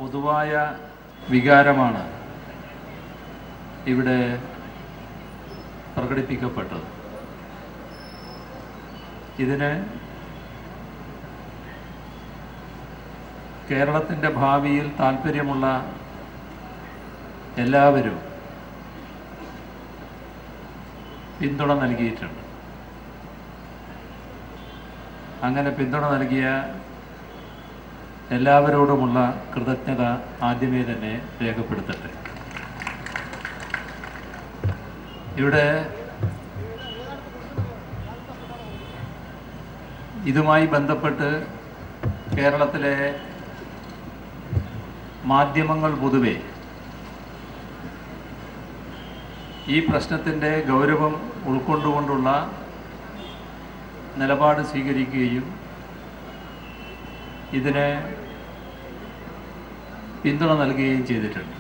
പൊതുവായ വികാരമാണ് ഇവിടെ പ്രകടിപ്പിക്കപ്പെട്ടത് ഇതിന് കേരളത്തിൻ്റെ ഭാവിയിൽ താല്പര്യമുള്ള എല്ലാവരും പിന്തുണ നൽകിയിട്ടുണ്ട് അങ്ങനെ പിന്തുണ നൽകിയ എല്ലാവരോടുമുള്ള കൃതജ്ഞത ആദ്യമേ തന്നെ രേഖപ്പെടുത്തട്ടെ ഇവിടെ ഇതുമായി ബന്ധപ്പെട്ട് കേരളത്തിലെ മാധ്യമങ്ങൾ പൊതുവെ ഈ പ്രശ്നത്തിൻ്റെ ഗൗരവം ഉൾക്കൊണ്ടുകൊണ്ടുള്ള നിലപാട് സ്വീകരിക്കുകയും ഇതിന് പിന്തുണ നൽകുകയും ചെയ്തിട്ടുണ്ട്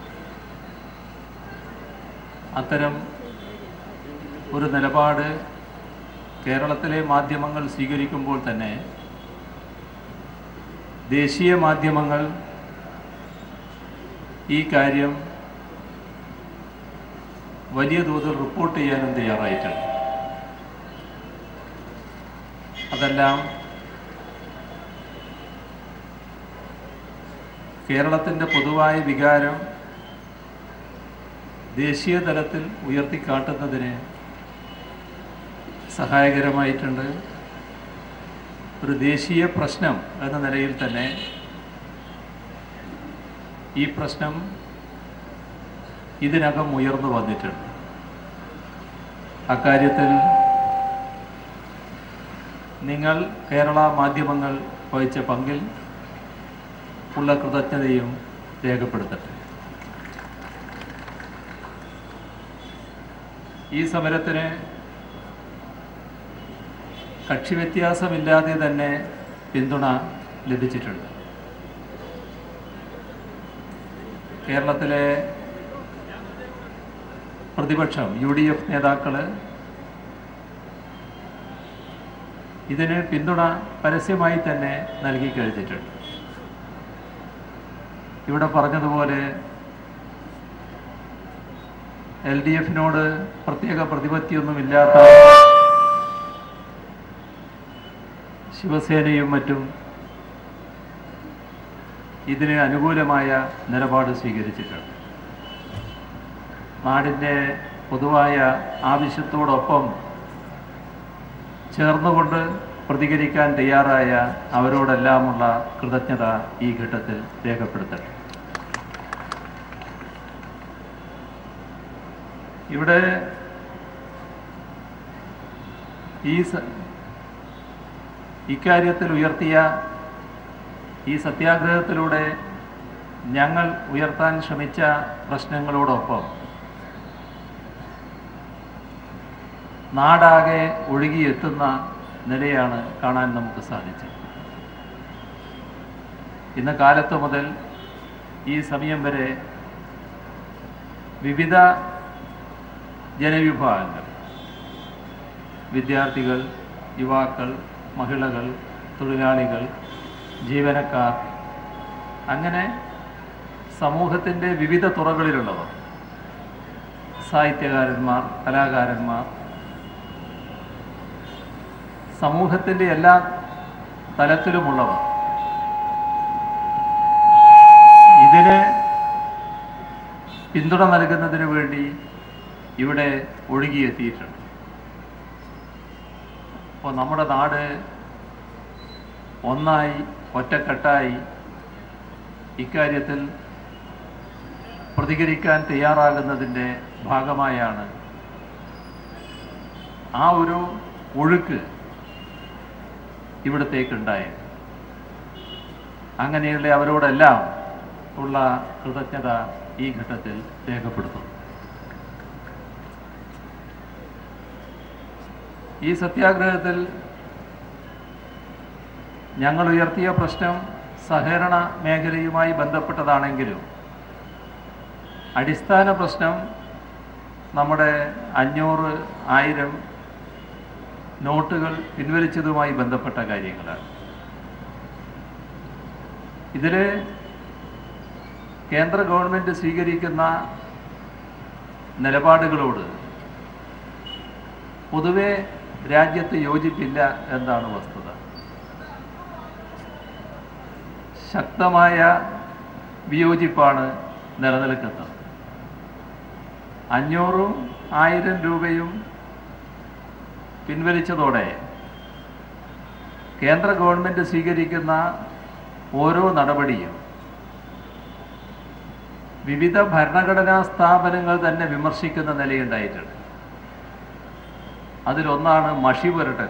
അത്തരം ഒരു നിലപാട് കേരളത്തിലെ മാധ്യമങ്ങൾ സ്വീകരിക്കുമ്പോൾ തന്നെ ദേശീയ മാധ്യമങ്ങൾ ഈ കാര്യം വലിയ തോതിൽ റിപ്പോർട്ട് ചെയ്യാനും തയ്യാറായിട്ടുണ്ട് അതെല്ലാം കേരളത്തിൻ്റെ പൊതുവായ വികാരം ദേശീയ തലത്തിൽ ഉയർത്തിക്കാട്ടുന്നതിന് സഹായകരമായിട്ടുണ്ട് ഒരു ദേശീയ പ്രശ്നം എന്ന നിലയിൽ തന്നെ ഈ പ്രശ്നം ഇതിനകം ഉയർന്നു വന്നിട്ടുണ്ട് അക്കാര്യത്തിൽ നിങ്ങൾ കേരള മാധ്യമങ്ങൾ വഹിച്ച പങ്കിൽ ഉള്ള കൃതജ്ഞതയും രേഖപ്പെടുത്തട്ടെ ഈ സമരത്തിന് കക്ഷി വ്യത്യാസമില്ലാതെ തന്നെ പിന്തുണ ലഭിച്ചിട്ടുണ്ട് കേരളത്തിലെ പ്രതിപക്ഷം യു ഡി എഫ് നേതാക്കൾ ഇതിന് പിന്തുണ പരസ്യമായി തന്നെ നൽകി കഴിഞ്ഞിട്ടുണ്ട് ഇവിടെ പറഞ്ഞതുപോലെ എൽ ഡി എഫിനോട് പ്രത്യേക പ്രതിപത്തിയൊന്നുമില്ലാത്ത ശിവസേനയും മറ്റും ഇതിന് അനുകൂലമായ നിലപാട് സ്വീകരിച്ചിട്ടുണ്ട് നാടിൻ്റെ പൊതുവായ ആവശ്യത്തോടൊപ്പം ചേർന്നുകൊണ്ട് പ്രതികരിക്കാൻ തയ്യാറായ അവരോടെല്ലാമുള്ള കൃതജ്ഞത ഈ ഘട്ടത്തിൽ രേഖപ്പെടുത്തട്ടെ ഇവിടെ ഈ സ- ഇക്കാര്യത്തിൽ ഉയർത്തിയ ഈ സത്യാഗ്രഹത്തിലൂടെ ഞങ്ങൾ ഉയർത്താൻ ശ്രമിച്ച പ്രശ്നങ്ങളോടൊപ്പം നാടാകെ ഒഴുകിയെത്തുന്ന നിലയാണ് കാണാൻ നമുക്ക് സാധിച്ചത് ഇന്ന് കാലത്ത് മുതൽ ഈ സമയം വരെ വിവിധ ജനവിഭാഗങ്ങൾ വിദ്യാർത്ഥികൾ യുവാക്കൾ മഹിളകൾ തൊഴിലാളികൾ ജീവനക്കാർ അങ്ങനെ സമൂഹത്തിൻ്റെ വിവിധ തുറകളിലുള്ളവർ സാഹിത്യകാരന്മാർ കലാകാരന്മാർ സമൂഹത്തിൻ്റെ എല്ലാ തലത്തിലുമുള്ളവർ ഇതിന് പിന്തുണ നൽകുന്നതിന് വേണ്ടി ഇവിടെ ഒഴുകിയെത്തിയിട്ടുണ്ട് അപ്പോൾ നമ്മുടെ നാട് ഒന്നായി ഒറ്റക്കെട്ടായി ഇക്കാര്യത്തിൽ പ്രതികരിക്കാൻ തയ്യാറാകുന്നതിൻ്റെ ഭാഗമായാണ് ആ ഒരു ഒഴുക്ക് ഇവിടത്തേക്കുണ്ടായത് അങ്ങനെയുള്ള അവരോടെല്ലാം ഉള്ള കൃതജ്ഞത ഈ ഘട്ടത്തിൽ രേഖപ്പെടുത്തുന്നു ഈ സത്യാഗ്രഹത്തിൽ ഞങ്ങൾ ഉയർത്തിയ പ്രശ്നം സഹകരണ മേഖലയുമായി ബന്ധപ്പെട്ടതാണെങ്കിലും അടിസ്ഥാന പ്രശ്നം നമ്മുടെ അഞ്ഞൂറ് ആയിരം നോട്ടുകൾ പിൻവലിച്ചതുമായി ബന്ധപ്പെട്ട കാര്യങ്ങളാണ് ഇതിൽ കേന്ദ്ര ഗവൺമെൻറ് സ്വീകരിക്കുന്ന നിലപാടുകളോട് പൊതുവെ രാജ്യത്ത് യോജിപ്പില്ല എന്നാണ് വസ്തുത ശക്തമായ വിയോജിപ്പാണ് നിലനിൽക്കുന്നത് അഞ്ഞൂറും ആയിരം രൂപയും പിൻവലിച്ചതോടെ കേന്ദ്ര ഗവൺമെൻറ് സ്വീകരിക്കുന്ന ഓരോ നടപടിയും വിവിധ ഭരണഘടനാ സ്ഥാപനങ്ങൾ തന്നെ വിമർശിക്കുന്ന നിലയുണ്ടായിട്ടുണ്ട് അതിലൊന്നാണ് മഷി പുരട്ടൽ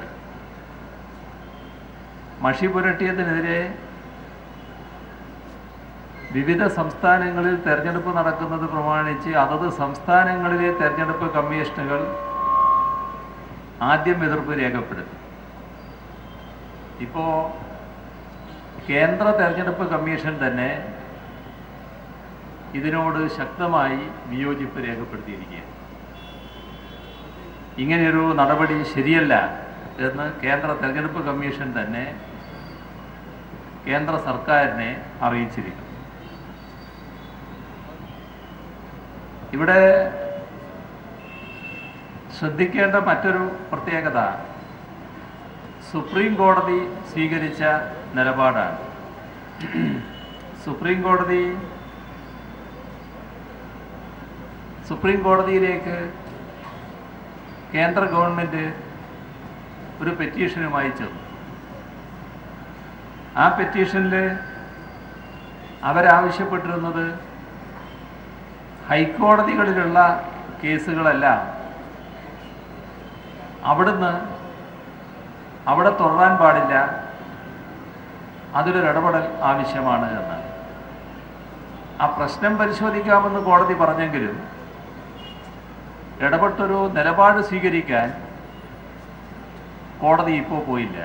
മഷി പുരട്ടിയതിനെതിരെ വിവിധ സംസ്ഥാനങ്ങളിൽ തെരഞ്ഞെടുപ്പ് നടക്കുന്നത് പ്രമാണിച്ച് അതത് സംസ്ഥാനങ്ങളിലെ തെരഞ്ഞെടുപ്പ് കമ്മീഷനുകൾ ആദ്യം എതിർപ്പ് രേഖപ്പെടുത്തി ഇപ്പോൾ കേന്ദ്ര തെരഞ്ഞെടുപ്പ് കമ്മീഷൻ തന്നെ ഇതിനോട് ശക്തമായി വിയോജിപ്പ് രേഖപ്പെടുത്തിയിരിക്കുകയാണ് ഇങ്ങനെയൊരു നടപടി ശരിയല്ല എന്ന് കേന്ദ്ര തെരഞ്ഞെടുപ്പ് കമ്മീഷൻ തന്നെ കേന്ദ്ര സർക്കാരിനെ അറിയിച്ചിരിക്കുന്നു ഇവിടെ ശ്രദ്ധിക്കേണ്ട മറ്റൊരു പ്രത്യേകത സുപ്രീം കോടതി സ്വീകരിച്ച നിലപാടാണ് സുപ്രീം കോടതി സുപ്രീം കോടതിയിലേക്ക് കേന്ദ്ര ഗവൺമെൻറ് ഒരു പെറ്റീഷനുമായി ചെന്നു ആ പെറ്റീഷനിൽ അവരാവശ്യപ്പെട്ടിരുന്നത് ഹൈക്കോടതികളിലുള്ള കേസുകളെല്ലാം അവിടുന്ന് അവിടെ തുടരാൻ പാടില്ല അതിലൊരു ഇടപെടൽ ആവശ്യമാണ് എന്ന് ആ പ്രശ്നം പരിശോധിക്കാമെന്ന് കോടതി പറഞ്ഞെങ്കിലും ഇടപെട്ടൊരു നിലപാട് സ്വീകരിക്കാൻ കോടതി ഇപ്പോൾ പോയില്ല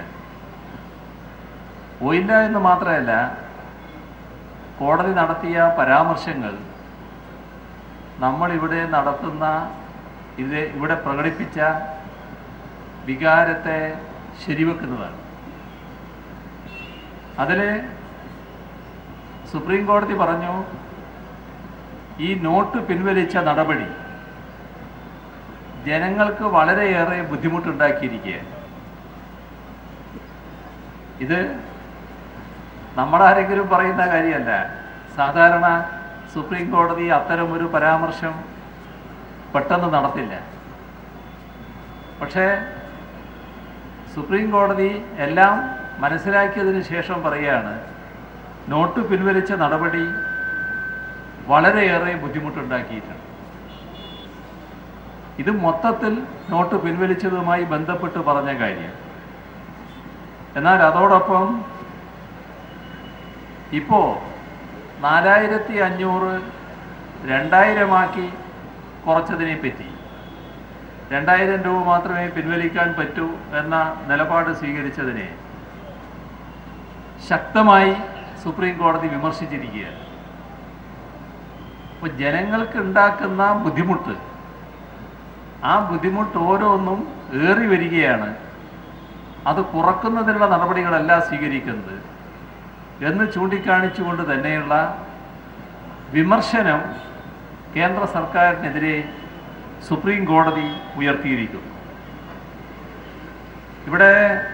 പോയില്ല എന്ന് മാത്രമല്ല കോടതി നടത്തിയ പരാമർശങ്ങൾ നമ്മളിവിടെ നടത്തുന്ന ഇത് ഇവിടെ പ്രകടിപ്പിച്ച വികാരത്തെ ശരിവെക്കുന്നതാണ് അതിൽ സുപ്രീം കോടതി പറഞ്ഞു ഈ നോട്ട് പിൻവലിച്ച നടപടി ജനങ്ങൾക്ക് വളരെയേറെ ബുദ്ധിമുട്ടുണ്ടാക്കിയിരിക്കുകയാണ് ഇത് നമ്മളാരെങ്കിലും പറയുന്ന കാര്യമല്ല സാധാരണ സുപ്രീം കോടതി അത്തരമൊരു പരാമർശം പെട്ടെന്ന് നടത്തില്ല പക്ഷേ സുപ്രീം കോടതി എല്ലാം മനസ്സിലാക്കിയതിന് ശേഷം പറയുകയാണ് നോട്ട് പിൻവലിച്ച നടപടി വളരെയേറെ ബുദ്ധിമുട്ടുണ്ടാക്കിയിട്ടുണ്ട് ഇത് മൊത്തത്തിൽ നോട്ട് പിൻവലിച്ചതുമായി ബന്ധപ്പെട്ട് പറഞ്ഞ കാര്യം എന്നാൽ അതോടൊപ്പം ഇപ്പോൾ നാലായിരത്തി അഞ്ഞൂറ് രണ്ടായിരമാക്കി കുറച്ചതിനെ പറ്റി രണ്ടായിരം രൂപ മാത്രമേ പിൻവലിക്കാൻ പറ്റൂ എന്ന നിലപാട് സ്വീകരിച്ചതിനെ ശക്തമായി സുപ്രീം കോടതി വിമർശിച്ചിരിക്കുകയാണ് അപ്പോൾ ജനങ്ങൾക്ക് ഉണ്ടാക്കുന്ന ബുദ്ധിമുട്ട് ആ ബുദ്ധിമുട്ട് ഓരോന്നും ഏറി വരികയാണ് അത് കുറക്കുന്നതിനുള്ള നടപടികളല്ല സ്വീകരിക്കുന്നത് എന്ന് ചൂണ്ടിക്കാണിച്ചുകൊണ്ട് തന്നെയുള്ള വിമർശനം കേന്ദ്ര സർക്കാരിനെതിരെ സുപ്രീം കോടതി ഉയർത്തിയിരിക്കുന്നു ഇവിടെ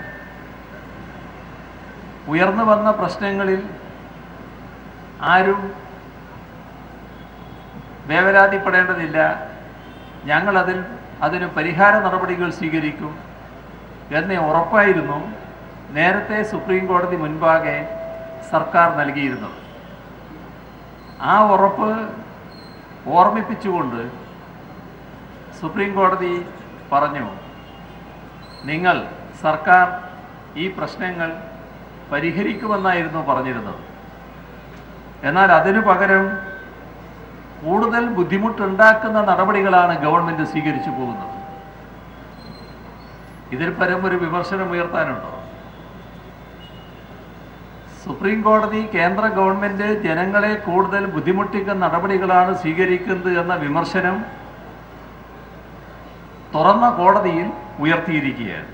ഉയർന്നു വന്ന പ്രശ്നങ്ങളിൽ ആരും വേവലാതിപ്പെടേണ്ടതില്ല ഞങ്ങളതിൽ അതിന് പരിഹാര നടപടികൾ സ്വീകരിക്കും എന്ന് ഉറപ്പായിരുന്നു നേരത്തെ സുപ്രീം കോടതി മുൻപാകെ സർക്കാർ നൽകിയിരുന്നത് ആ ഉറപ്പ് ഓർമ്മിപ്പിച്ചുകൊണ്ട് സുപ്രീം കോടതി പറഞ്ഞു നിങ്ങൾ സർക്കാർ ഈ പ്രശ്നങ്ങൾ പരിഹരിക്കുമെന്നായിരുന്നു പറഞ്ഞിരുന്നത് എന്നാൽ അതിനു പകരം കൂടുതൽ ബുദ്ധിമുട്ടുണ്ടാക്കുന്ന നടപടികളാണ് ഗവൺമെന്റ് സ്വീകരിച്ചു പോകുന്നത് ഇതിൽ പരം ഒരു വിമർശനം ഉയർത്താനുണ്ടോ സുപ്രീം കോടതി കേന്ദ്ര ഗവൺമെന്റ് ജനങ്ങളെ കൂടുതൽ ബുദ്ധിമുട്ടിക്കുന്ന നടപടികളാണ് സ്വീകരിക്കുന്നത് എന്ന വിമർശനം തുറന്ന കോടതിയിൽ ഉയർത്തിയിരിക്കുകയാണ്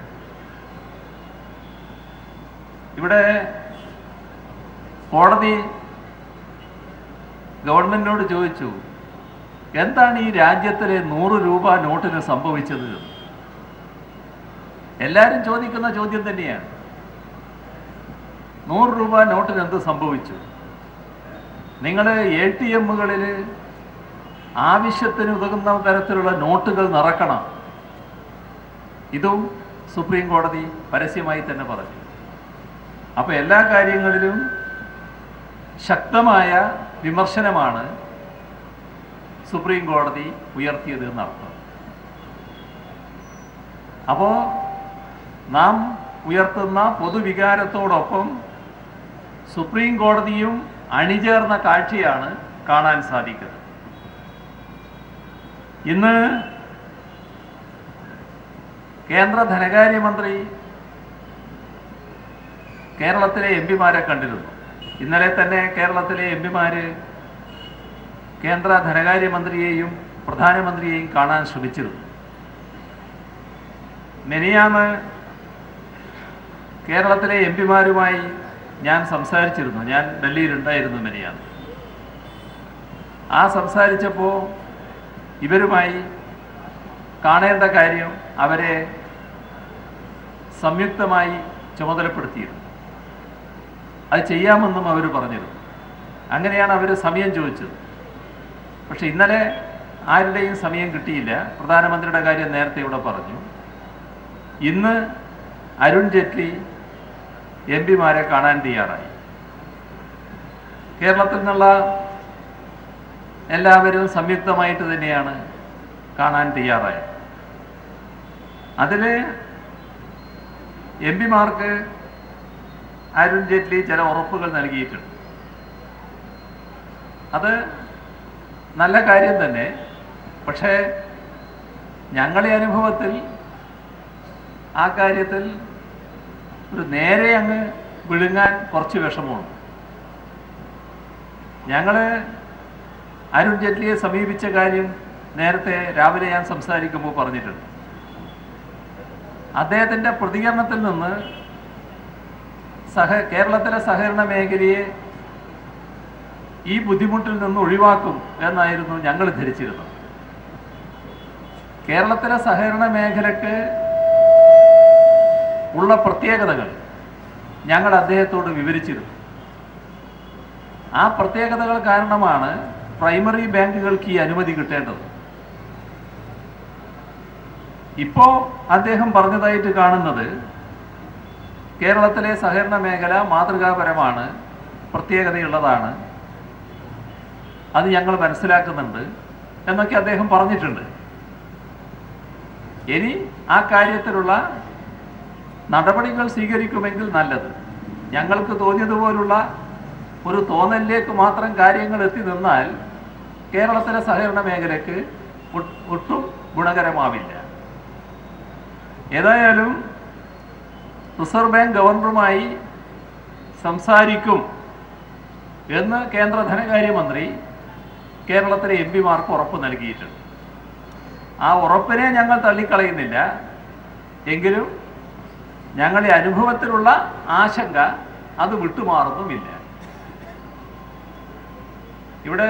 ഇവിടെ കോടതി ഗവൺമെന്റിനോട് ചോദിച്ചു എന്താണ് ഈ രാജ്യത്തിലെ നൂറ് രൂപ നോട്ടിന് സംഭവിച്ചത് എല്ലാവരും ചോദിക്കുന്ന ചോദ്യം തന്നെയാണ് നൂറ് രൂപ നോട്ടിന് എന്ത് സംഭവിച്ചു നിങ്ങൾ എ ടി എമ്മുകളിൽ ആവശ്യത്തിന് ഉതകുന്ന തരത്തിലുള്ള നോട്ടുകൾ നിറക്കണം ഇതും സുപ്രീം കോടതി പരസ്യമായി തന്നെ പറഞ്ഞു അപ്പോൾ എല്ലാ കാര്യങ്ങളിലും ശക്തമായ വിമർശനമാണ് സുപ്രീം കോടതി ഉയർത്തിയത് എന്നർത്ഥം അപ്പോൾ നാം ഉയർത്തുന്ന പൊതുവികാരത്തോടൊപ്പം സുപ്രീം കോടതിയും അണിചേർന്ന കാഴ്ചയാണ് കാണാൻ സാധിക്കുന്നത് ഇന്ന് കേന്ദ്ര ധനകാര്യമന്ത്രി കേരളത്തിലെ എം പിമാരെ കണ്ടിരുന്നു ഇന്നലെ തന്നെ കേരളത്തിലെ എം പിമാര് കേന്ദ്ര ധനകാര്യമന്ത്രിയെയും പ്രധാനമന്ത്രിയെയും കാണാൻ ശ്രമിച്ചിരുന്നു മെനിയാന്ന് കേരളത്തിലെ എം പിമാരുമായി ഞാൻ സംസാരിച്ചിരുന്നു ഞാൻ ഡൽഹിയിലുണ്ടായിരുന്നു മെനിയാന്ന് ആ സംസാരിച്ചപ്പോൾ ഇവരുമായി കാണേണ്ട കാര്യം അവരെ സംയുക്തമായി ചുമതലപ്പെടുത്തിയിരുന്നു അത് ചെയ്യാമെന്നും അവർ പറഞ്ഞിരുന്നു അങ്ങനെയാണ് അവർ സമയം ചോദിച്ചത് പക്ഷെ ഇന്നലെ ആരുടെയും സമയം കിട്ടിയില്ല പ്രധാനമന്ത്രിയുടെ കാര്യം നേരത്തെ ഇവിടെ പറഞ്ഞു ഇന്ന് അരുൺ ജെയ്റ്റ്ലി എം പിമാരെ കാണാൻ തയ്യാറായി കേരളത്തിൽ നിന്നുള്ള എല്ലാവരും സംയുക്തമായിട്ട് തന്നെയാണ് കാണാൻ തയ്യാറായത് അതിൽ എം പിമാർക്ക് അരുൺ ജെയ്റ്റ്ലി ചില ഉറപ്പുകൾ നൽകിയിട്ടുണ്ട് അത് നല്ല കാര്യം തന്നെ പക്ഷേ ഞങ്ങളുടെ അനുഭവത്തിൽ ആ കാര്യത്തിൽ ഒരു നേരെ അങ്ങ് വിഴുങ്ങാൻ കുറച്ച് വിഷമമുണ്ട് ഞങ്ങൾ അരുൺ ജെയ്റ്റ്ലിയെ സമീപിച്ച കാര്യം നേരത്തെ രാവിലെ ഞാൻ സംസാരിക്കുമ്പോൾ പറഞ്ഞിട്ടുണ്ട് അദ്ദേഹത്തിൻ്റെ പ്രതികരണത്തിൽ നിന്ന് സഹ കേരളത്തിലെ സഹകരണ മേഖലയെ ഈ ബുദ്ധിമുട്ടിൽ നിന്ന് ഒഴിവാക്കും എന്നായിരുന്നു ഞങ്ങൾ ധരിച്ചിരുന്നത് കേരളത്തിലെ സഹകരണ മേഖലക്ക് ഉള്ള പ്രത്യേകതകൾ ഞങ്ങൾ അദ്ദേഹത്തോട് വിവരിച്ചിരുന്നു ആ പ്രത്യേകതകൾ കാരണമാണ് പ്രൈമറി ബാങ്കുകൾക്ക് ഈ അനുമതി കിട്ടേണ്ടത് ഇപ്പോ അദ്ദേഹം പറഞ്ഞതായിട്ട് കാണുന്നത് കേരളത്തിലെ സഹകരണ മേഖല മാതൃകാപരമാണ് പ്രത്യേകതയുള്ളതാണ് അത് ഞങ്ങൾ മനസ്സിലാക്കുന്നുണ്ട് എന്നൊക്കെ അദ്ദേഹം പറഞ്ഞിട്ടുണ്ട് ഇനി ആ കാര്യത്തിലുള്ള നടപടികൾ സ്വീകരിക്കുമെങ്കിൽ നല്ലത് ഞങ്ങൾക്ക് തോന്നിയതുപോലുള്ള ഒരു തോന്നലിലേക്ക് മാത്രം കാര്യങ്ങൾ എത്തി നിന്നാൽ കേരളത്തിലെ സഹകരണ മേഖലയ്ക്ക് ഒ- ഒട്ടും ഗുണകരമാവില്ല ഏതായാലും റിസർവ് ബാങ്ക് ഗവർണറുമായി സംസാരിക്കും എന്ന് കേന്ദ്ര ധനകാര്യമന്ത്രി കേരളത്തിലെ എം പിമാർക്ക് ഉറപ്പ് നൽകിയിട്ടുണ്ട് ആ ഉറപ്പിനെ ഞങ്ങൾ തള്ളിക്കളയുന്നില്ല എങ്കിലും ഞങ്ങളുടെ അനുഭവത്തിലുള്ള ആശങ്ക അത് വിട്ടുമാറുന്നുമില്ല ഇവിടെ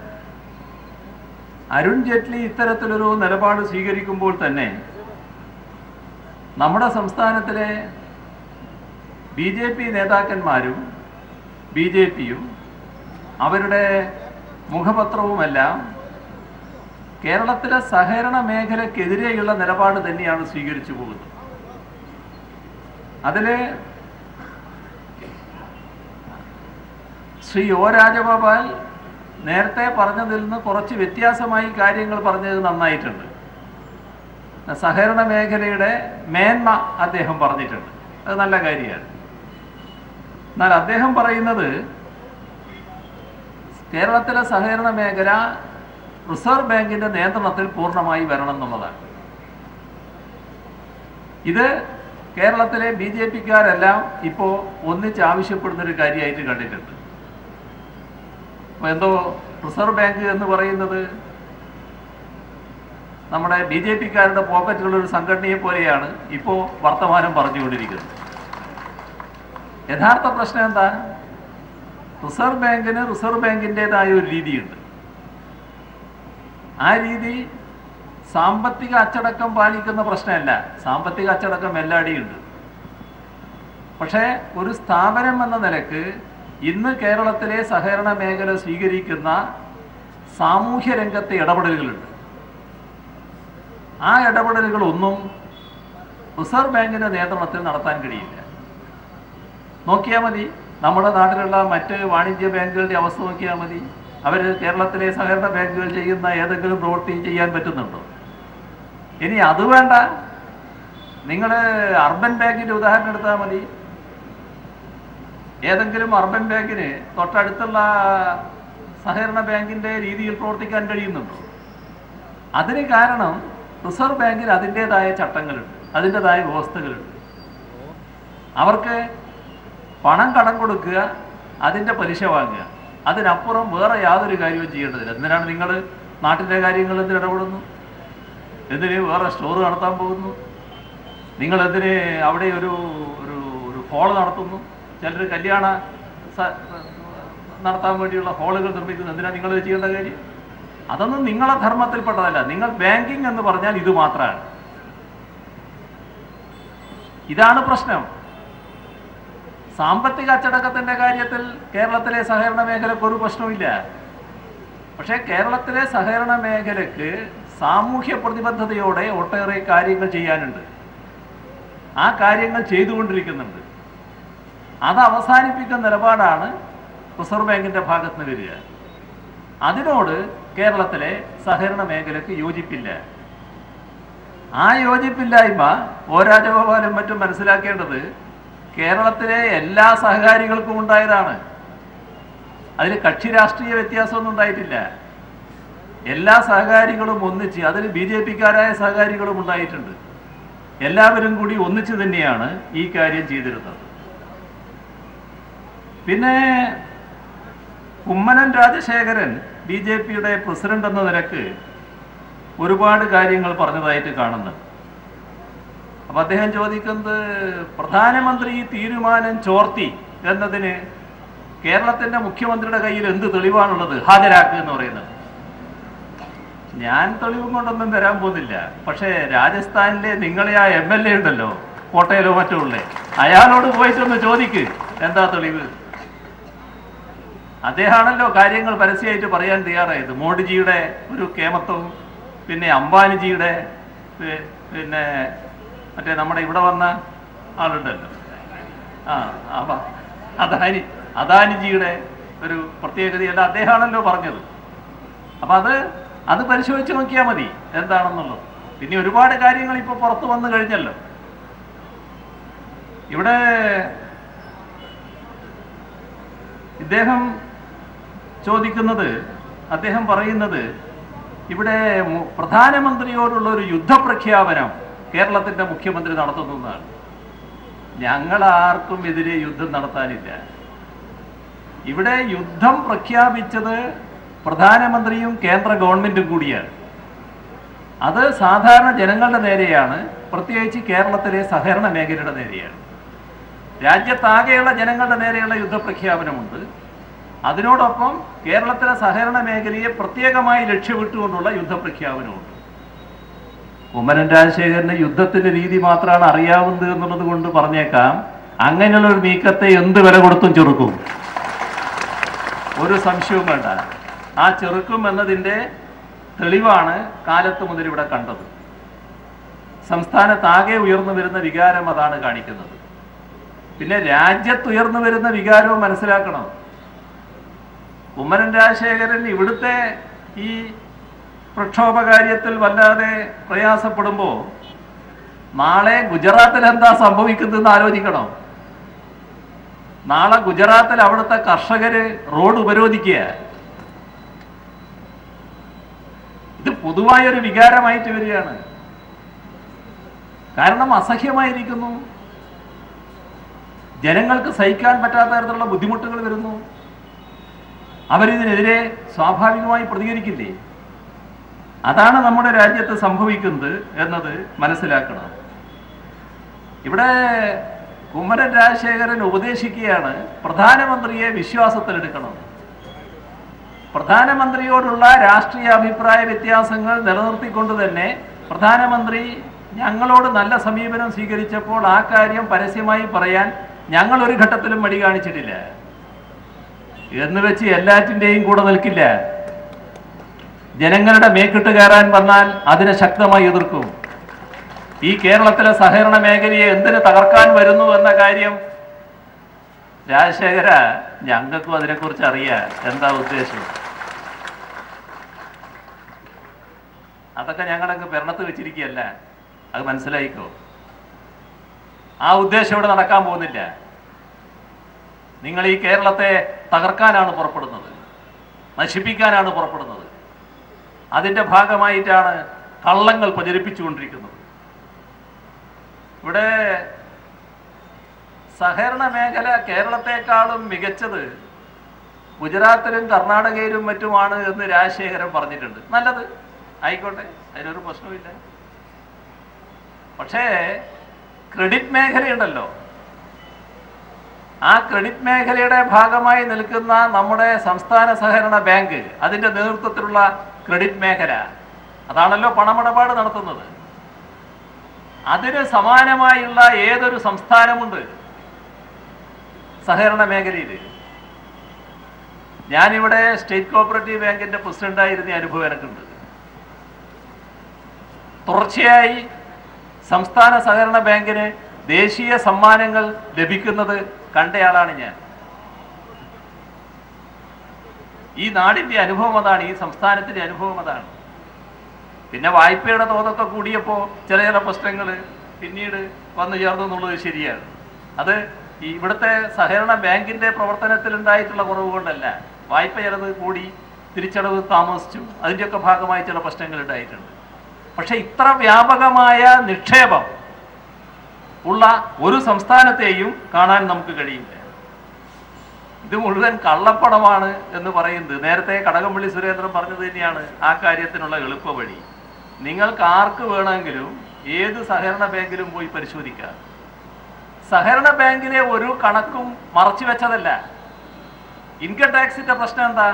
അരുൺ ജെയ്റ്റ്ലി ഇത്തരത്തിലൊരു നിലപാട് സ്വീകരിക്കുമ്പോൾ തന്നെ നമ്മുടെ സംസ്ഥാനത്തിലെ ബി ജെ പി നേതാക്കന്മാരും ബി ജെ പിയും അവരുടെ മുഖപത്രവുമെല്ലാം കേരളത്തിലെ സഹകരണ മേഖലക്കെതിരെയുള്ള നിലപാട് തന്നെയാണ് സ്വീകരിച്ചു പോകുന്നത് അതില് ശ്രീ ഒ രാജഗോപാൽ നേരത്തെ പറഞ്ഞതിൽ നിന്ന് കുറച്ച് വ്യത്യാസമായി കാര്യങ്ങൾ പറഞ്ഞത് നന്നായിട്ടുണ്ട് സഹകരണ മേഖലയുടെ മേന്മ അദ്ദേഹം പറഞ്ഞിട്ടുണ്ട് അത് നല്ല കാര്യമാണ് എന്നാൽ അദ്ദേഹം പറയുന്നത് കേരളത്തിലെ സഹകരണ മേഖല റിസർവ് ബാങ്കിന്റെ നിയന്ത്രണത്തിൽ പൂർണ്ണമായി വരണം എന്നുള്ളതാണ് ഇത് കേരളത്തിലെ ബി ജെ പിക്കാരെല്ലാം ഇപ്പോൾ ഒന്നിച്ച് ആവശ്യപ്പെടുന്ന ഒരു കാര്യമായിട്ട് കണ്ടിട്ടുണ്ട് അപ്പൊ എന്തോ റിസർവ് ബാങ്ക് എന്ന് പറയുന്നത് നമ്മുടെ ബി ജെ പിക്കാരുടെ പോക്കറ്റിലുള്ള ഒരു സംഘടനയെ പോലെയാണ് ഇപ്പോൾ വർത്തമാനം പറഞ്ഞുകൊണ്ടിരിക്കുന്നത് യഥാർത്ഥ പ്രശ്നം എന്താ റിസർവ് ബാങ്കിന് റിസർവ് ബാങ്കിൻ്റെതായ ഒരു രീതിയുണ്ട് ആ രീതി സാമ്പത്തിക അച്ചടക്കം പാലിക്കുന്ന പ്രശ്നമല്ല സാമ്പത്തിക അച്ചടക്കം എല്ലായിടെയും ഉണ്ട് പക്ഷേ ഒരു സ്ഥാപനം എന്ന നിലക്ക് ഇന്ന് കേരളത്തിലെ സഹകരണ മേഖല സ്വീകരിക്കുന്ന സാമൂഹ്യ രംഗത്തെ ഇടപെടലുകളുണ്ട് ആ ഇടപെടലുകളൊന്നും റിസർവ് ബാങ്കിന്റെ നിയന്ത്രണത്തിൽ നടത്താൻ കഴിയില്ല നോക്കിയാൽ മതി നമ്മുടെ നാട്ടിലുള്ള മറ്റ് വാണിജ്യ ബാങ്കുകളുടെ അവസ്ഥ നോക്കിയാൽ മതി അവർ കേരളത്തിലെ സഹകരണ ബാങ്കുകൾ ചെയ്യുന്ന ഏതെങ്കിലും പ്രവൃത്തി ചെയ്യാൻ പറ്റുന്നുണ്ടോ ഇനി അത് വേണ്ട നിങ്ങൾ അർബൻ ബാങ്കിന്റെ ഉദാഹരണം എടുത്താൽ മതി ഏതെങ്കിലും അർബൻ ബാങ്കിന് തൊട്ടടുത്തുള്ള സഹകരണ ബാങ്കിന്റെ രീതിയിൽ പ്രവർത്തിക്കാൻ കഴിയുന്നുണ്ടോ അതിന് കാരണം റിസർവ് ബാങ്കിന് അതിൻ്റെതായ ചട്ടങ്ങളുണ്ട് അതിൻ്റെതായ വ്യവസ്ഥകളുണ്ട് അവർക്ക് പണം കടം കൊടുക്കുക അതിൻ്റെ പലിശ വാങ്ങുക അതിനപ്പുറം വേറെ യാതൊരു കാര്യവും ചെയ്യേണ്ടതില്ല എന്തിനാണ് നിങ്ങൾ നാട്ടിലെ കാര്യങ്ങൾ എന്തിന് ഇടപെടുന്നു എന്തിന് വേറെ സ്റ്റോർ നടത്താൻ പോകുന്നു നിങ്ങൾ എന്തിന് അവിടെ ഒരു ഒരു ഒരു ഹോൾ നടത്തുന്നു ചിലർ കല്യാണ സ- നടത്താൻ വേണ്ടിയുള്ള ഹോളുകൾ നിർമ്മിക്കുന്നു എന്തിനാണ് നിങ്ങൾ ചെയ്യേണ്ട കാര്യം അതൊന്നും നിങ്ങളെ ധർമ്മത്തിൽപ്പെട്ടതല്ല നിങ്ങൾ ബാങ്കിങ് എന്ന് പറഞ്ഞാൽ ഇത് മാത്രമാണ് ഇതാണ് പ്രശ്നം സാമ്പത്തിക അച്ചടക്കത്തിന്റെ കാര്യത്തിൽ കേരളത്തിലെ സഹകരണ മേഖലക്ക് ഒരു പ്രശ്നവുമില്ല പക്ഷേ കേരളത്തിലെ സഹകരണ മേഖലക്ക് സാമൂഹ്യ പ്രതിബദ്ധതയോടെ ഒട്ടേറെ കാര്യങ്ങൾ ചെയ്യാനുണ്ട് ആ കാര്യങ്ങൾ ചെയ്തുകൊണ്ടിരിക്കുന്നുണ്ട് അത് അവസാനിപ്പിക്കുന്ന നിലപാടാണ് റിസർവ് ബാങ്കിന്റെ ഭാഗത്ത് നിന്ന് വരിക അതിനോട് കേരളത്തിലെ സഹകരണ മേഖലക്ക് യോജിപ്പില്ല ആ യോജിപ്പില്ലായ്മ ഒ രാജഗോപാലും മറ്റും മനസ്സിലാക്കേണ്ടത് കേരളത്തിലെ എല്ലാ സഹകാരികൾക്കും ഉണ്ടായതാണ് അതിൽ കക്ഷി രാഷ്ട്രീയ വ്യത്യാസമൊന്നും ഉണ്ടായിട്ടില്ല എല്ലാ സഹകാരികളും ഒന്നിച്ച് അതിൽ ബി ജെ പിക്കാരായ സഹകാരികളും ഉണ്ടായിട്ടുണ്ട് എല്ലാവരും കൂടി ഒന്നിച്ച് തന്നെയാണ് ഈ കാര്യം ചെയ്തിരുന്നത് പിന്നെ കുമ്മനം രാജശേഖരൻ ബി ജെ പിയുടെ പ്രസിഡന്റ് എന്ന നിലക്ക് ഒരുപാട് കാര്യങ്ങൾ പറഞ്ഞതായിട്ട് കാണുന്നുണ്ട് അപ്പൊ അദ്ദേഹം ചോദിക്കുന്നത് പ്രധാനമന്ത്രി ഈ തീരുമാനം ചോർത്തി എന്നതിന് കേരളത്തിന്റെ മുഖ്യമന്ത്രിയുടെ കയ്യിൽ എന്ത് തെളിവാണുള്ളത് ഹാജരാക്കുക എന്ന് പറയുന്നത് ഞാൻ തെളിവും കൊണ്ടൊന്നും വരാൻ പോകുന്നില്ല പക്ഷേ രാജസ്ഥാനിലെ നിങ്ങളെ ആ എം എൽ എ ഉണ്ടല്ലോ കോട്ടയിലോ മറ്റോ ഉള്ളേ അയാളോട് പോയിട്ടൊന്ന് ചോദിക്ക് എന്താ തെളിവ് അദ്ദേഹമാണല്ലോ കാര്യങ്ങൾ പരസ്യമായിട്ട് പറയാൻ തയ്യാറായത് മോഡിജിയുടെ ഒരു കേമത്വവും പിന്നെ അംബാനിജിയുടെ പി- പിന്നെ മറ്റേ നമ്മുടെ ഇവിടെ വന്ന ആളുണ്ടല്ലോ ആ അപ്പ അദാനി അദാനിജിയുടെ ഒരു പ്രത്യേകതയല്ല അദ്ദേഹമാണല്ലോ പറഞ്ഞത് അപ്പൊ അത് അത് പരിശോധിച്ച് നോക്കിയാൽ മതി എന്താണെന്നുള്ളത് പിന്നെ ഒരുപാട് കാര്യങ്ങൾ ഇപ്പൊ പുറത്തു വന്നു കഴിഞ്ഞല്ലോ ഇവിടെ ഇദ്ദേഹം ചോദിക്കുന്നത് അദ്ദേഹം പറയുന്നത് ഇവിടെ മു- പ്രധാനമന്ത്രിയോടുള്ള ഒരു യുദ്ധപ്രഖ്യാപനം കേരളത്തിന്റെ മുഖ്യമന്ത്രി നടത്തുന്നു എന്നാണ് ഞങ്ങൾ ആർക്കും എതിരെ യുദ്ധം നടത്താനില്ല ഇവിടെ യുദ്ധം പ്രഖ്യാപിച്ചത് പ്രധാനമന്ത്രിയും കേന്ദ്ര ഗവൺമെന്റും കൂടിയാണ് അത് സാധാരണ ജനങ്ങളുടെ നേരെയാണ് പ്രത്യേകിച്ച് കേരളത്തിലെ സഹകരണ മേഖലയുടെ നേരെയാണ് രാജ്യത്താകെയുള്ള ജനങ്ങളുടെ നേരെയുള്ള യുദ്ധപ്രഖ്യാപനമുണ്ട് അതിനോടൊപ്പം കേരളത്തിലെ സഹകരണ മേഖലയെ പ്രത്യേകമായി ലക്ഷ്യമിട്ടുകൊണ്ടുള്ള യുദ്ധപ്രഖ്യാപനമുണ്ട് കുമ്മനം രാജശേഖരന് യുദ്ധത്തിന്റെ രീതി മാത്രമാണ് അറിയാവുന്നത് എന്നുള്ളത് കൊണ്ട് പറഞ്ഞേക്കാം അങ്ങനെയുള്ള ഒരു നീക്കത്തെ എന്ത് വില കൊടുത്തും ചെറുക്കും ഒരു സംശയവും വേണ്ട ആ ചെറുക്കും എന്നതിൻ്റെ തെളിവാണ് കാലത്ത് മുതൽ ഇവിടെ കണ്ടത് സംസ്ഥാനത്താകെ ഉയർന്നു വരുന്ന വികാരം അതാണ് കാണിക്കുന്നത് പിന്നെ രാജ്യത്ത് ഉയർന്നു വരുന്ന വികാരവും മനസ്സിലാക്കണം കുമ്മനം രാജശേഖരൻ ഇവിടുത്തെ ഈ പ്രക്ഷോഭ കാര്യത്തിൽ വല്ലാതെ പ്രയാസപ്പെടുമ്പോൾ നാളെ ഗുജറാത്തിൽ എന്താ സംഭവിക്കുന്നതെന്ന് ആലോചിക്കണം നാളെ ഗുജറാത്തിൽ അവിടുത്തെ കർഷകര് റോഡ് ഉപരോധിക്കുക ഇത് പൊതുവായ ഒരു വികാരമായിട്ട് വരികയാണ് കാരണം അസഹ്യമായിരിക്കുന്നു ജനങ്ങൾക്ക് സഹിക്കാൻ പറ്റാത്ത തരത്തിലുള്ള ബുദ്ധിമുട്ടുകൾ വരുന്നു അവരിതിനെതിരെ സ്വാഭാവികമായി പ്രതികരിക്കില്ലേ അതാണ് നമ്മുടെ രാജ്യത്ത് സംഭവിക്കുന്നത് എന്നത് മനസ്സിലാക്കണം ഇവിടെ കുമ്മനം രാജശേഖരൻ ഉപദേശിക്കുകയാണ് പ്രധാനമന്ത്രിയെ വിശ്വാസത്തിലെടുക്കണം പ്രധാനമന്ത്രിയോടുള്ള രാഷ്ട്രീയ അഭിപ്രായ വ്യത്യാസങ്ങൾ നിലനിർത്തിക്കൊണ്ട് തന്നെ പ്രധാനമന്ത്രി ഞങ്ങളോട് നല്ല സമീപനം സ്വീകരിച്ചപ്പോൾ ആ കാര്യം പരസ്യമായി പറയാൻ ഞങ്ങൾ ഒരു ഘട്ടത്തിലും മടി കാണിച്ചിട്ടില്ല എന്ന് വെച്ച് എല്ലാറ്റിൻ്റെയും കൂടെ നിൽക്കില്ല ജനങ്ങളുടെ മേക്കിട്ട് കയറാൻ വന്നാൽ അതിനെ ശക്തമായി എതിർക്കും ഈ കേരളത്തിലെ സഹകരണ മേഖലയെ എന്തിന് തകർക്കാൻ വരുന്നു എന്ന കാര്യം രാജശേഖര ഞങ്ങൾക്കും അതിനെക്കുറിച്ച് അറിയാം എന്താ ഉദ്ദേശം അതൊക്കെ ഞങ്ങളങ്ങ് ഭരണത്ത് വെച്ചിരിക്കുകയല്ല അത് മനസ്സിലായിക്കോ ആ ഉദ്ദേശം ഇവിടെ നടക്കാൻ പോകുന്നില്ല നിങ്ങൾ ഈ കേരളത്തെ തകർക്കാനാണ് പുറപ്പെടുന്നത് നശിപ്പിക്കാനാണ് പുറപ്പെടുന്നത് അതിന്റെ ഭാഗമായിട്ടാണ് കള്ളങ്ങൾ പ്രചരിപ്പിച്ചുകൊണ്ടിരിക്കുന്നത് ഇവിടെ സഹകരണ മേഖല കേരളത്തെക്കാളും മികച്ചത് ഗുജറാത്തിലും കർണാടകയിലും മറ്റുമാണ് എന്ന് രാജശേഖരൻ പറഞ്ഞിട്ടുണ്ട് നല്ലത് ആയിക്കോട്ടെ അതിനൊരു പ്രശ്നവുമില്ല പക്ഷേ ക്രെഡിറ്റ് മേഖലയുണ്ടല്ലോ ആ ക്രെഡിറ്റ് മേഖലയുടെ ഭാഗമായി നിൽക്കുന്ന നമ്മുടെ സംസ്ഥാന സഹകരണ ബാങ്ക് അതിന്റെ നേതൃത്വത്തിലുള്ള ക്രെഡിറ്റ് മേഖല അതാണല്ലോ പണമിടപാട് നടത്തുന്നത് അതിന് സമാനമായുള്ള ഏതൊരു സംസ്ഥാനമുണ്ട് സഹകരണ മേഖലയിൽ ഞാനിവിടെ സ്റ്റേറ്റ് കോപ്പറേറ്റീവ് ബാങ്കിന്റെ പ്രസിഡന്റായിരുന്ന അനുഭവം എനിക്കുണ്ട് തുടർച്ചയായി സംസ്ഥാന സഹകരണ ബാങ്കിന് ദേശീയ സമ്മാനങ്ങൾ ലഭിക്കുന്നത് കണ്ടയാളാണ് ഞാൻ ഈ നാടിന്റെ അനുഭവം അതാണ് ഈ സംസ്ഥാനത്തിന്റെ അനുഭവം അതാണ് പിന്നെ വായ്പയുടെ തോതൊക്കെ കൂടിയപ്പോൾ ചില ചില പ്രശ്നങ്ങൾ പിന്നീട് വന്നു ചേർന്നു എന്നുള്ളത് ശരിയാണ് അത് ഈ ഇവിടുത്തെ സഹകരണ ബാങ്കിന്റെ പ്രവർത്തനത്തിൽ ഉണ്ടായിട്ടുള്ള കുറവ് കൊണ്ടല്ല വായ്പ ചിലത് കൂടി തിരിച്ചടവ് താമസിച്ചു അതിൻ്റെയൊക്കെ ഭാഗമായി ചില പ്രശ്നങ്ങൾ ഉണ്ടായിട്ടുണ്ട് പക്ഷെ ഇത്ര വ്യാപകമായ നിക്ഷേപം ഉള്ള ഒരു സംസ്ഥാനത്തെയും കാണാൻ നമുക്ക് കഴിയില്ല ഇത് മുഴുവൻ കള്ളപ്പണമാണ് എന്ന് പറയുന്നത് നേരത്തെ കടകംപള്ളി സുരേന്ദ്രൻ പറഞ്ഞത് തന്നെയാണ് ആ കാര്യത്തിനുള്ള എളുപ്പവഴി നിങ്ങൾക്ക് ആർക്ക് വേണമെങ്കിലും ഏത് സഹകരണ ബാങ്കിലും പോയി പരിശോധിക്കാം സഹകരണ ബാങ്കിലെ ഒരു കണക്കും മറച്ചു വെച്ചതല്ല ഇൻകം ടാക്സിന്റെ പ്രശ്നം എന്താ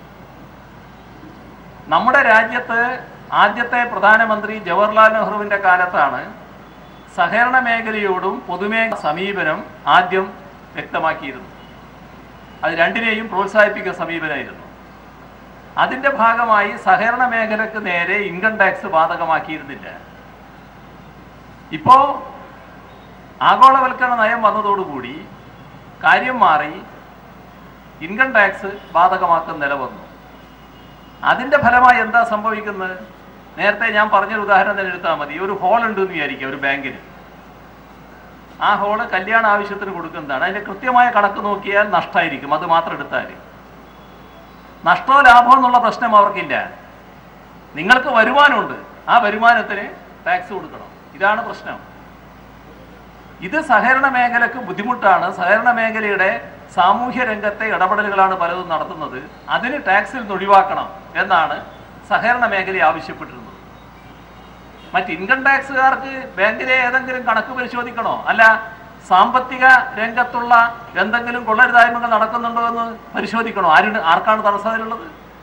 നമ്മുടെ രാജ്യത്ത് ആദ്യത്തെ പ്രധാനമന്ത്രി ജവഹർലാൽ നെഹ്റുവിന്റെ കാലത്താണ് സഹകരണ മേഖലയോടും പൊതുമേഖല സമീപനം ആദ്യം വ്യക്തമാക്കിയിരുന്നു അത് രണ്ടിനെയും പ്രോത്സാഹിപ്പിക്കുന്ന സമീപനമായിരുന്നു അതിന്റെ ഭാഗമായി സഹകരണ മേഖലക്ക് നേരെ ഇൻകം ടാക്സ് ബാധകമാക്കിയിരുന്നില്ല ഇപ്പോ ആഗോളവൽക്കരണ നയം വന്നതോടുകൂടി കാര്യം മാറി ഇൻകം ടാക്സ് ബാധകമാക്കുന്ന നില വന്നു അതിന്റെ ഫലമായി എന്താ സംഭവിക്കുന്നത് നേരത്തെ ഞാൻ പറഞ്ഞൊരു ഉദാഹരണം തന്നെ എടുത്താൽ മതി ഒരു ഹോൾ ഉണ്ട് എന്ന് വിചാരിക്കുക ഒരു ബാങ്കിന് ആ ഹോള് കല്യാണ ആവശ്യത്തിന് കൊടുക്കുന്നതാണ് അതിന്റെ കൃത്യമായ കണക്ക് നോക്കിയാൽ നഷ്ടമായിരിക്കും അത് മാത്രം എടുത്താൽ നഷ്ടമോ ലാഭമോ എന്നുള്ള പ്രശ്നം അവർക്കില്ല നിങ്ങൾക്ക് വരുമാനമുണ്ട് ആ വരുമാനത്തിന് ടാക്സ് കൊടുക്കണം ഇതാണ് പ്രശ്നം ഇത് സഹകരണ മേഖലക്ക് ബുദ്ധിമുട്ടാണ് സഹകരണ മേഖലയുടെ സാമൂഹ്യ രംഗത്തെ ഇടപെടലുകളാണ് പലതും നടത്തുന്നത് അതിന് ടാക്സിൽ നിന്ന് ഒഴിവാക്കണം എന്നാണ് സഹകരണ മേഖല ആവശ്യപ്പെട്ടിരുന്നത് മറ്റ് ഇൻകം ടാക്സുകാർക്ക് ബാങ്കിലെ ഏതെങ്കിലും കണക്ക് പരിശോധിക്കണോ അല്ല സാമ്പത്തിക രംഗത്തുള്ള എന്തെങ്കിലും കൊള്ളരുതായ്മകൾ നടക്കുന്നുണ്ടോ എന്ന് പരിശോധിക്കണോ ആരുടെ ആർക്കാണ് തടസ്സത്തിലുള്ളത്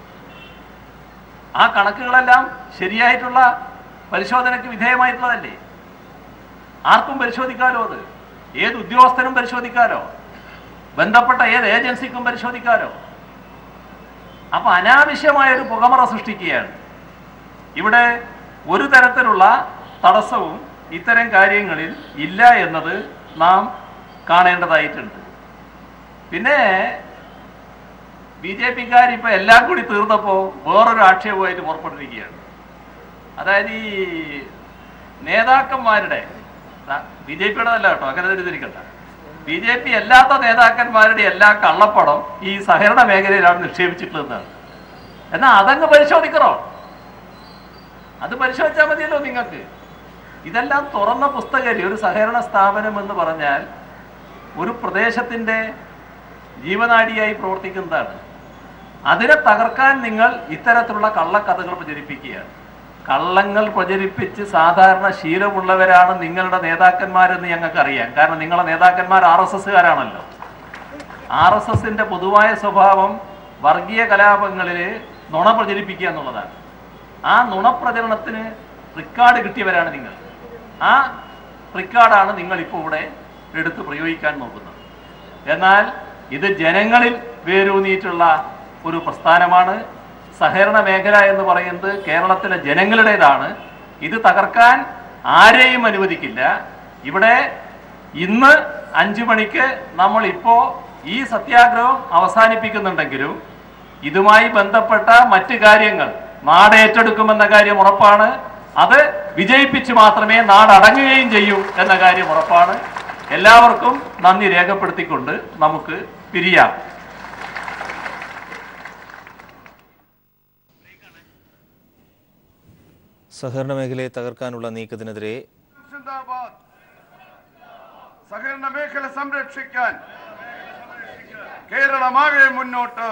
ആ കണക്കുകളെല്ലാം ശരിയായിട്ടുള്ള പരിശോധനയ്ക്ക് വിധേയമായിട്ടുള്ളതല്ലേ ആർക്കും പരിശോധിക്കാലോ അത് ഏത് ഉദ്യോഗസ്ഥനും പരിശോധിക്കാലോ ബന്ധപ്പെട്ട ഏത് ഏജൻസിക്കും പരിശോധിക്കാലോ അപ്പൊ അനാവശ്യമായ ഒരു പുകമറ സൃഷ്ടിക്കുകയാണ് ഇവിടെ ഒരു തരത്തിലുള്ള തടസ്സവും ഇത്തരം കാര്യങ്ങളിൽ ഇല്ല എന്നത് നാം കാണേണ്ടതായിട്ടുണ്ട് പിന്നെ ബി ജെ പിക്കാർ ഇപ്പൊ എല്ലാം കൂടി തീർന്നപ്പോൾ വേറൊരു ആക്ഷേപമായിട്ട് പുറപ്പെട്ടിരിക്കുകയാണ് അതായത് ഈ നേതാക്കന്മാരുടെ ബി ജെ പിയുടെ അല്ല കേട്ടോ അങ്ങനെ തിരിക്കണ്ട ബി ജെ പി അല്ലാത്ത നേതാക്കന്മാരുടെ എല്ലാ കള്ളപ്പണം ഈ സഹകരണ മേഖലയിലാണ് നിക്ഷേപിച്ചിട്ടുള്ളതെന്നാണ് എന്നാൽ അതങ്ങ് പരിശോധിക്കണോ അത് പരിശോധിച്ചാൽ മതിയല്ലോ നിങ്ങൾക്ക് ഇതെല്ലാം തുറന്ന പുസ്തകരി ഒരു സഹകരണ സ്ഥാപനം എന്ന് പറഞ്ഞാൽ ഒരു പ്രദേശത്തിന്റെ ജീവനാഡിയായി പ്രവർത്തിക്കുന്നതാണ് അതിനെ തകർക്കാൻ നിങ്ങൾ ഇത്തരത്തിലുള്ള കള്ളക്കഥകൾ പ്രചരിപ്പിക്കുകയാണ് കള്ളങ്ങൾ പ്രചരിപ്പിച്ച് സാധാരണ ശീലമുള്ളവരാണ് നിങ്ങളുടെ നേതാക്കന്മാരെന്ന് ഞങ്ങൾക്കറിയാം കാരണം നിങ്ങളുടെ നേതാക്കന്മാർ ആർ എസ് എസ്സുകാരാണല്ലോ ആർ എസ് എസിന്റെ പൊതുവായ സ്വഭാവം വർഗീയ കലാപങ്ങളിൽ നുണ പ്രചരിപ്പിക്കുക എന്നുള്ളതാണ് ആ നുണപ്രചരണത്തിന് റിക്കാർഡ് കിട്ടിയവരാണ് നിങ്ങൾ ആ റിക്കാർഡാണ് നിങ്ങൾ ഇപ്പോൾ ഇവിടെ എടുത്ത് പ്രയോഗിക്കാൻ നോക്കുന്നത് എന്നാൽ ഇത് ജനങ്ങളിൽ വേരൂന്നിയിട്ടുള്ള ഒരു പ്രസ്ഥാനമാണ് സഹകരണ മേഖല എന്ന് പറയുന്നത് കേരളത്തിലെ ജനങ്ങളുടേതാണ് ഇത് തകർക്കാൻ ആരെയും അനുവദിക്കില്ല ഇവിടെ ഇന്ന് അഞ്ചു മണിക്ക് നമ്മൾ ഇപ്പോ ഈ സത്യാഗ്രഹം അവസാനിപ്പിക്കുന്നുണ്ടെങ്കിലും ഇതുമായി ബന്ധപ്പെട്ട മറ്റ് കാര്യങ്ങൾ നാട് ഏറ്റെടുക്കുമെന്ന കാര്യം ഉറപ്പാണ് അത് വിജയിപ്പിച്ച് മാത്രമേ നാട് അടങ്ങുകയും ചെയ്യൂ എന്ന കാര്യം ഉറപ്പാണ് എല്ലാവർക്കും നന്ദി രേഖപ്പെടുത്തിക്കൊണ്ട് നമുക്ക് പിരിയാം സഹകരണ മേഖലയെ തകർക്കാനുള്ള നീക്കത്തിനെതിരെ സിന്ദാബാദ് സഹകരണ മേഖല സംരക്ഷിക്കാൻ കേരളമാകെ മുന്നോട്ട്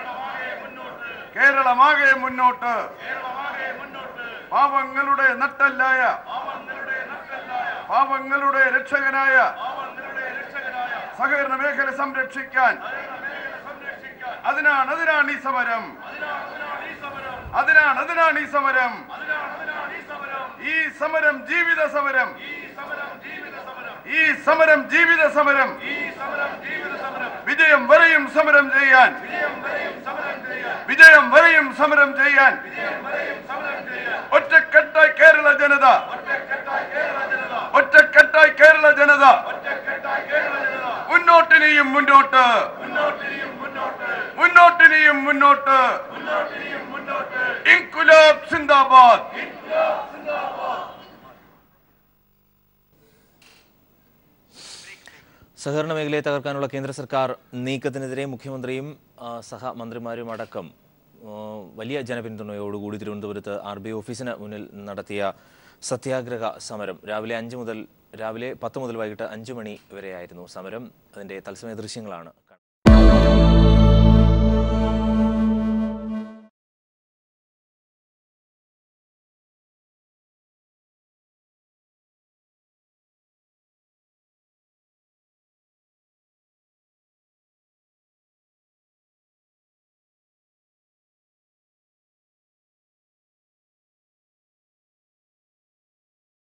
കേരളമാകെ മുന്നോട്ട് പാവങ്ങളുടെ നട്ടല്ലായ പാവങ്ങളുടെ രക്ഷകനായ സഹകരണ മേഖല സംരക്ഷിക്കാൻ അതിനാണ് അതിനാണ് ഈ സമരം അതിനാണ് അതിനാണ് ഈ സമരം ഈ സമരം ജീവിത സമരം ഈ സമരം ജീവിത സമരം വിജയം വരെയും സമരം ചെയ്യാൻ വിജയം വരെയും സമരം ചെയ്യാൻ ഒറ്റക്കെട്ടായി കേരള ജനത ഒറ്റക്കെട്ടായി കേരള ജനത മുന്നോട്ടിനെയും മുന്നോട്ട് മുന്നോട്ടിനെയും മുന്നോട്ട് ഇൻകുലാബ് സിന്ദാബാദ് സഹകരണ മേഖലയെ തകർക്കാനുള്ള കേന്ദ്ര സർക്കാർ നീക്കത്തിനെതിരെ മുഖ്യമന്ത്രിയും ആ, സഹമന്ത്രിമാരും അടക്കം ആ, വലിയ ജനപിന്തുണയോടുകൂടി തിരുവനന്തപുരത്ത് ആർ ബി ഐ ഓഫീസിന് മുന്നിൽ നടത്തിയ സത്യാഗ്രഹ സമരം രാവിലെ അഞ്ച് മുതൽ രാവിലെ പത്ത് മുതൽ വൈകിട്ട് അഞ്ച് മണി വരെയായിരുന്നു സമരം അതിൻ്റെ തത്സമയ ദൃശ്യങ്ങളാണ്